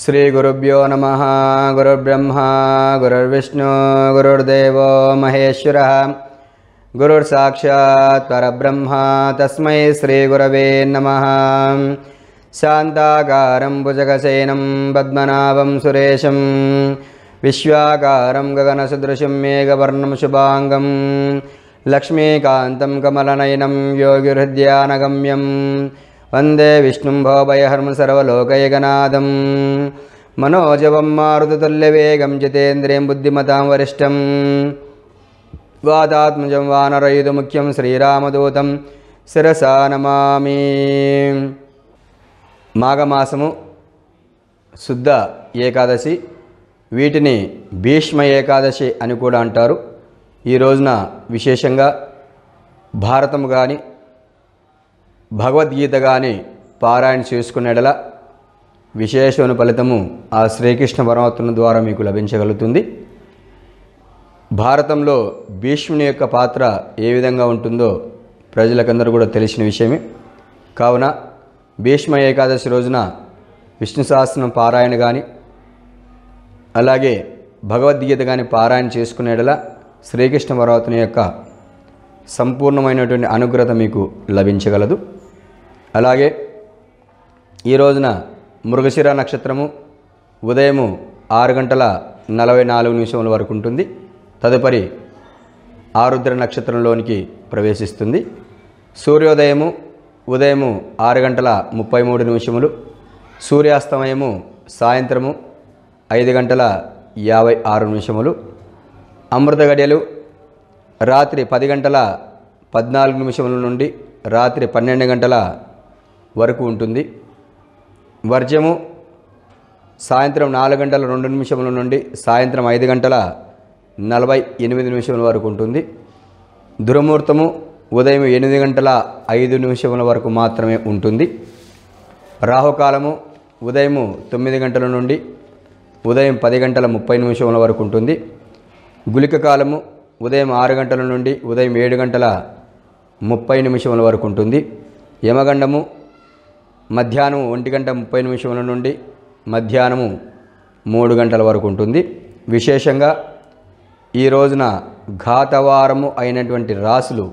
శ్రీగురుభ్యో నమ గురుర్బ్రహ్మ గురుర్విష్ణు గురుర్దేవో మహేశ్వర గురుర్సాక్షాత్ పరబ్రహ్మ తస్మై శ్రీగురవే నమ శాంతాకారం భుజగశయనం పద్మనాభం సురేశం విశ్వాకారం గగనసదృశం మేఘవర్ణం శుభాంగం లక్ష్మీకాంతం కమలనయనం యోగిహృద్యానగమ్యం వందే విష్ణుం భవభయహర్మ సర్వలోకయగనాథం మనోజవం మారుతతుల్యవేగం జితేంద్రియం బుద్ధిమతాం వరిష్టం వాతాత్మజం వానరయుధముఖ్యం శ్రీరామదూతం శిరసా నమామి మాఘమాసము శుద్ధ ఏకాదశి వీటిని భీష్మ ఏకాదశి అని కూడా అంటారు ఈ రోజున విశేషంగా భారతం కానీ భగవద్గీత కానీ పారాయణ చేసుకునేడల విశేషమైన ఫలితము ఆ శ్రీకృష్ణ పరమాత్మ ద్వారా మీకు లభించగలుగుతుంది భారతంలో భీష్ముని యొక్క పాత్ర ఏ విధంగా ఉంటుందో ప్రజలకందరూ కూడా తెలిసిన విషయమే కావున భీష్మ ఏకాదశి రోజున విష్ణు సహస్రం పారాయణ కానీ అలాగే భగవద్గీత కానీ పారాయణ చేసుకునేడలా శ్రీకృష్ణ పర్వతుని యొక్క సంపూర్ణమైనటువంటి అనుగ్రత మీకు లభించగలదు అలాగే ఈ రోజున మృగశిర నక్షత్రము ఉదయము ఆరు గంటల నలభై నాలుగు నిమిషముల వరకు ఉంటుంది తదుపరి ఆరుద్ర నక్షత్రంలోనికి ప్రవేశిస్తుంది సూర్యోదయము ఉదయము ఆరు గంటల ముప్పై మూడు నిమిషములు సూర్యాస్తమయము సాయంత్రము ఐదు గంటల యాభై ఆరు నిమిషములు అమృత గడియలు రాత్రి పది గంటల పద్నాలుగు నిమిషముల నుండి రాత్రి పన్నెండు గంటల వరకు ఉంటుంది వర్జము సాయంత్రం నాలుగు గంటల రెండు నిమిషముల నుండి సాయంత్రం ఐదు గంటల నలభై ఎనిమిది నిమిషముల వరకు ఉంటుంది దురముహూర్తము ఉదయం ఎనిమిది గంటల ఐదు నిమిషముల వరకు మాత్రమే ఉంటుంది రాహుకాలము ఉదయము తొమ్మిది గంటల నుండి ఉదయం పది గంటల ముప్పై నిమిషముల వరకు ఉంటుంది గుళిక కాలము ఉదయం ఆరు గంటల నుండి ఉదయం ఏడు గంటల ముప్పై నిమిషముల వరకు ఉంటుంది యమగండము మధ్యాహ్నం ఒంటి గంట ముప్పై నిమిషముల నుండి మధ్యాహ్నము మూడు గంటల వరకు ఉంటుంది విశేషంగా ఈ రోజున ఘాతవారము అయినటువంటి రాశులు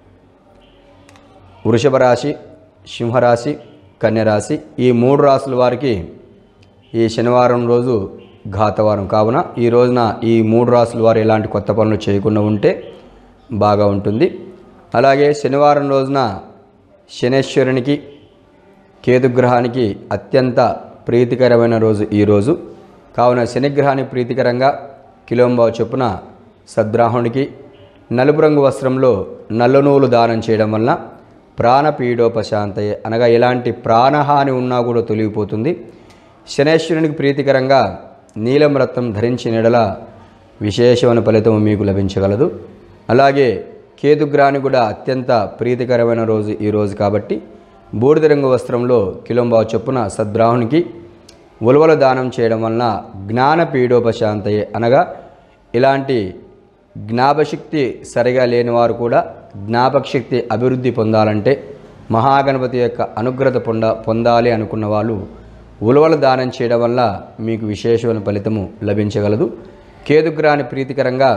వృషభ రాశి సింహరాశి కన్యరాశి ఈ మూడు రాశుల వారికి ఈ శనివారం రోజు ఘాతవారం కావున ఈ రోజున ఈ మూడు రాసుల వారు ఎలాంటి కొత్త పనులు చేయకుండా ఉంటే బాగా ఉంటుంది అలాగే శనివారం రోజున శనేశ్వరునికి కేతుగ్రహానికి అత్యంత ప్రీతికరమైన రోజు ఈ రోజు కావున శనిగ్రహానికి ప్రీతికరంగా కిలోంబావు చొప్పున సద్బ్రాహ్మణుడికి నలుపు రంగు వస్త్రంలో నల్లనూలు దానం చేయడం వలన ప్రాణపీడోపశాంతయే అనగా ఎలాంటి ప్రాణహాని ఉన్నా కూడా తొలగిపోతుంది శనేశ్వరునికి ప్రీతికరంగా నీలం రత్నం ధరించిన ఎడల విశేషమైన ఫలితం మీకు లభించగలదు అలాగే కేతుగ్రాని కూడా అత్యంత ప్రీతికరమైన రోజు ఈ రోజు కాబట్టి బూడిద రంగు వస్త్రంలో కిలోంబావు చొప్పున సద్బ్రాహ్మణికి ఉలవల దానం చేయడం వలన జ్ఞాన పీడోపశాంతయే అనగా ఇలాంటి జ్ఞాపశక్తి సరిగా లేని వారు కూడా జ్ఞాపకశక్తి అభివృద్ధి పొందాలంటే మహాగణపతి యొక్క అనుగ్రత పొంద పొందాలి అనుకున్న వాళ్ళు ఉలవల దానం చేయడం వల్ల మీకు విశేషమైన ఫలితము లభించగలదు కేతుగ్రాని ప్రీతికరంగా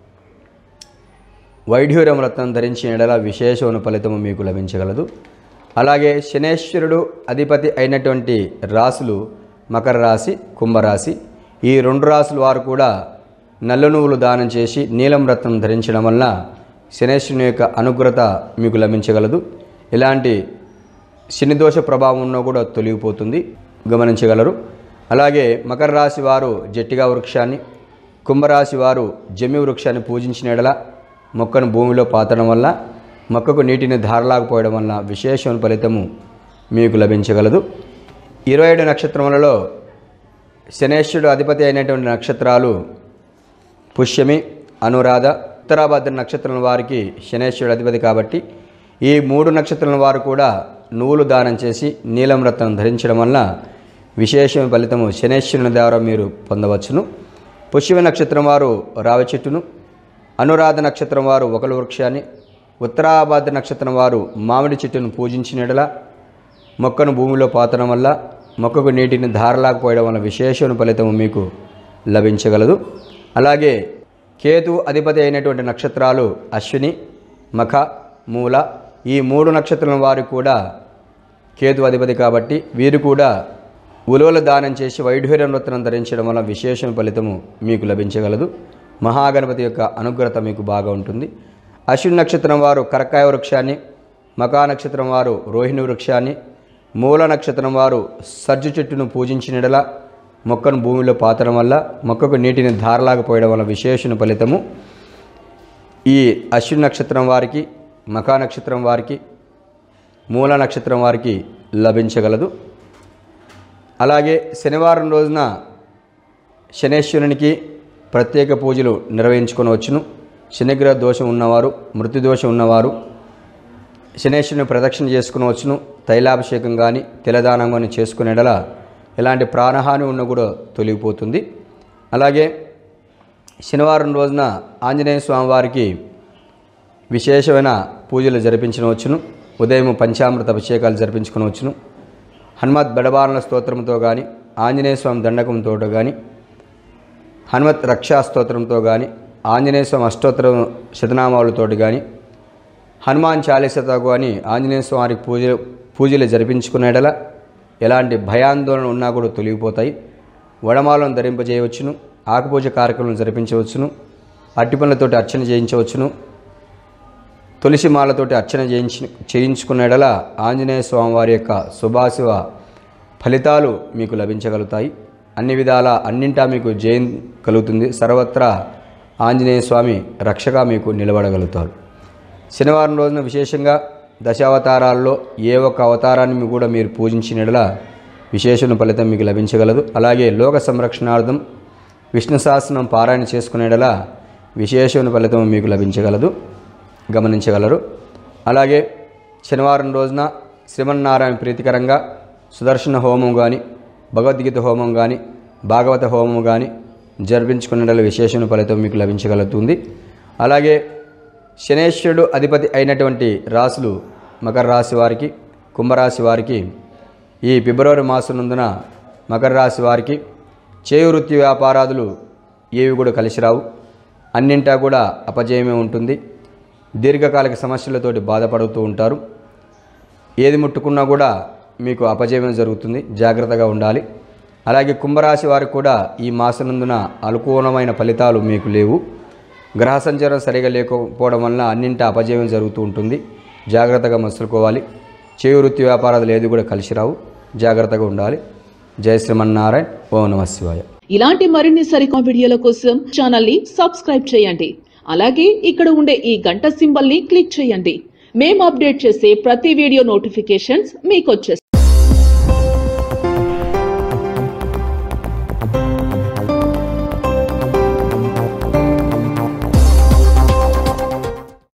వైఢ్యూరం రత్నం ధరించిన ఎడల విశేషమైన ఫలితము మీకు లభించగలదు అలాగే శనేశ్వరుడు అధిపతి అయినటువంటి రాశులు మకర రాశి కుంభరాశి ఈ రెండు రాశుల వారు కూడా నల్ల నువ్వులు దానం చేసి నీలం రత్నం ధరించడం వలన శనేశ్వరుని యొక్క అనుగ్రత మీకు లభించగలదు ఇలాంటి శనిదోష ప్రభావం ఉన్నా కూడా తొలగిపోతుంది గమనించగలరు అలాగే మకర రాశి వారు జట్టిగా వృక్షాన్ని కుంభరాశి వారు జమ్మి వృక్షాన్ని పూజించిన ఎడల మొక్కను భూమిలో పాతడం వల్ల మొక్కకు నీటిని ధారలాకపోవడం వల్ల విశేషమైన ఫలితము మీకు లభించగలదు ఇరవై ఏడు నక్షత్రములలో శనేశ్వరుడు అధిపతి అయినటువంటి నక్షత్రాలు పుష్యమి అనురాధ ఉత్తరాభద్ర నక్షత్రం వారికి శనేశ్వరుడు అధిపతి కాబట్టి ఈ మూడు నక్షత్రాల వారు కూడా నువ్వులు దానం చేసి నీలం రత్నం ధరించడం వల్ల విశేషమైన ఫలితము శనేశ్వరుని ద్వారా మీరు పొందవచ్చును పుష్యమి నక్షత్రం వారు రావి చెట్టును అనురాధ నక్షత్రం వారు ఒకల వృక్షాన్ని ఉత్తరాభాద్ర నక్షత్రం వారు మామిడి చెట్టును పూజించినడలా మొక్కను భూమిలో పాతడం వల్ల మొక్కకు నీటిని ధారలాకపోయడం వల్ల విశేషమైన ఫలితం మీకు లభించగలదు అలాగే కేతు అధిపతి అయినటువంటి నక్షత్రాలు అశ్విని మఖ మూల ఈ మూడు నక్షత్రాల వారు కూడా కేతు అధిపతి కాబట్టి వీరు కూడా ఉలువల దానం చేసి వైఢూర్యం వృత్తనం ధరించడం వల్ల విశేషం ఫలితము మీకు లభించగలదు మహాగణపతి యొక్క అనుగ్రత మీకు బాగా ఉంటుంది అశ్విని నక్షత్రం వారు కరకాయ వృక్షాన్ని మకా నక్షత్రం వారు రోహిణి వృక్షాన్ని మూల నక్షత్రం వారు సజ్జు చెట్టును పూజించినడల మొక్కను భూమిలో పాతడం వల్ల మొక్కకు నీటిని ధారలాగపోయడం వల్ల విశేషణ ఫలితము ఈ అశ్విని నక్షత్రం వారికి మకా నక్షత్రం వారికి మూల నక్షత్రం వారికి లభించగలదు అలాగే శనివారం రోజున శనేశ్వరునికి ప్రత్యేక పూజలు నిర్వహించుకొనవచ్చును శనిగ్రహ దోషం ఉన్నవారు మృత్యు దోషం ఉన్నవారు శనేశ్వరుని ప్రదక్షిణ చేసుకునవచ్చును తైలాభిషేకం కానీ తిలదానం కానీ చేసుకునేడల ఎలాంటి ప్రాణహాని ఉన్న కూడా తొలగిపోతుంది అలాగే శనివారం రోజున ఆంజనేయ స్వామి వారికి విశేషమైన పూజలు జరిపించవచ్చును ఉదయం పంచామృత అభిషేకాలు జరిపించుకునవచ్చును హనుమత్ బెడబారణ స్తోత్రంతో కానీ ఆంజనేయ స్వామి దండకంతో కానీ హనుమత్ రక్షా స్తోత్రంతో కానీ ఆంజనేయ స్వామి అష్టోత్తరం శతనామాలతోటి కానీ హనుమాన్ చాలీసతో కానీ ఆంజనేయ స్వామికి పూజ పూజలు జరిపించుకునేటలా ఎలాంటి భయాందోళన ఉన్నా కూడా తొలగిపోతాయి వడమాలను ధరింపజేయవచ్చును ఆకుపూజ కార్యక్రమం జరిపించవచ్చును అట్టిపనులతోటి అర్చన చేయించవచ్చును తులసి మాలతోటి అర్చన చేయించి చేయించుకునేడలా ఆంజనేయ స్వామి వారి యొక్క శుభాశుభ ఫలితాలు మీకు లభించగలుగుతాయి అన్ని విధాల అన్నింటా మీకు జయం కలుగుతుంది సర్వత్రా ఆంజనేయ స్వామి రక్షగా మీకు నిలబడగలుగుతారు శనివారం రోజున విశేషంగా దశావతారాల్లో ఏ ఒక్క అవతారాన్ని మీ కూడా మీరు పూజించినట్లా విశేషణ ఫలితం మీకు లభించగలదు అలాగే లోక సంరక్షణార్థం విష్ణు సహస్రం పారాయణ చేసుకునేడలా విశేషమైన ఫలితం మీకు లభించగలదు గమనించగలరు అలాగే శనివారం రోజున శ్రీమన్నారాయణ ప్రీతికరంగా సుదర్శన హోమం కానీ భగవద్గీత హోమం కానీ భాగవత హోమం కానీ జరిపించుకునేటల విశేషమైన ఫలితం మీకు లభించగలుగుతుంది అలాగే శనేశ్వరుడు అధిపతి అయినటువంటి రాశులు మకర రాశి వారికి కుంభరాశి వారికి ఈ ఫిబ్రవరి మాసం నందున మకర రాశి వారికి చేయి వృత్తి వ్యాపారాదులు ఏవి కూడా కలిసి రావు అన్నింటా కూడా అపజయమే ఉంటుంది దీర్ఘకాలిక సమస్యలతోటి బాధపడుతూ ఉంటారు ఏది ముట్టుకున్నా కూడా మీకు అపజయం జరుగుతుంది జాగ్రత్తగా ఉండాలి అలాగే కుంభరాశి వారికి కూడా ఈ మాసనందున అనుకూలమైన ఫలితాలు మీకు లేవు గ్రహ సంచారం సరిగా లేకపోవడం వలన అన్నింటి అపజయం జరుగుతూ ఉంటుంది జాగ్రత్తగా మసులుకోవాలి చేయి వృత్తి వ్యాపారాలు ఏది కూడా కలిసి రావు జాగ్రత్తగా ఉండాలి జయ శ్రీమన్నారాయణ ఓ నమ శివాయ ఇలాంటి మరిన్ని సరికొత్త వీడియోల కోసం ఛానల్ ని సబ్స్క్రైబ్ చేయండి అలాగే ఇక్కడ ఉండే ఈ గంట సింబల్ ని క్లిక్ చేయండి మేము అప్డేట్ చేసే ప్రతి వీడియో నోటిఫికేషన్స్ మీకు వచ్చేస్తాయి